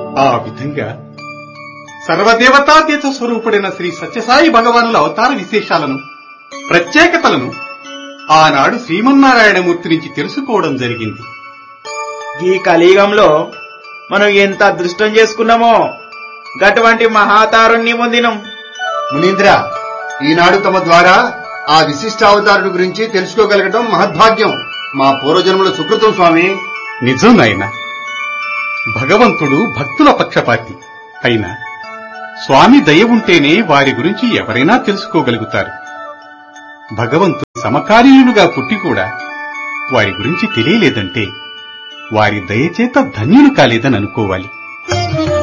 ఆ విధంగా సర్వదేవతాతీత స్వరూపుడైన శ్రీ సత్యసాయి భగవానుల అవతార విశేషాలను ప్రత్యేకతలను ఆనాడు శ్రీమన్నారాయణమూర్తి నుంచి తెలుసుకోవడం జరిగింది ఈ కలియుగంలో మనం ఎంత అదృష్టం చేసుకున్నామో గటువంటి మహాతారుణ్ణి పొందినం మునీంద్ర ఈనాడు తమ ద్వారా ఆ విశిష్టావతారుడి గురించి తెలుసుకోగలగటం మహద్భాగ్యం మా పూర్వజన్మల సుకృతం స్వామి నిజం నాయన భగవంతుడు భక్తుల పక్షపాతి అయినా స్వామి దయ ఉంటేనే వారి గురించి ఎవరైనా తెలుసుకోగలుగుతారు భగవంతుడు సమకాలీనులుగా పుట్టి కూడా వారి గురించి తెలియలేదంటే వారి దయచేత ధన్యులు కాలేదని అనుకోవాలి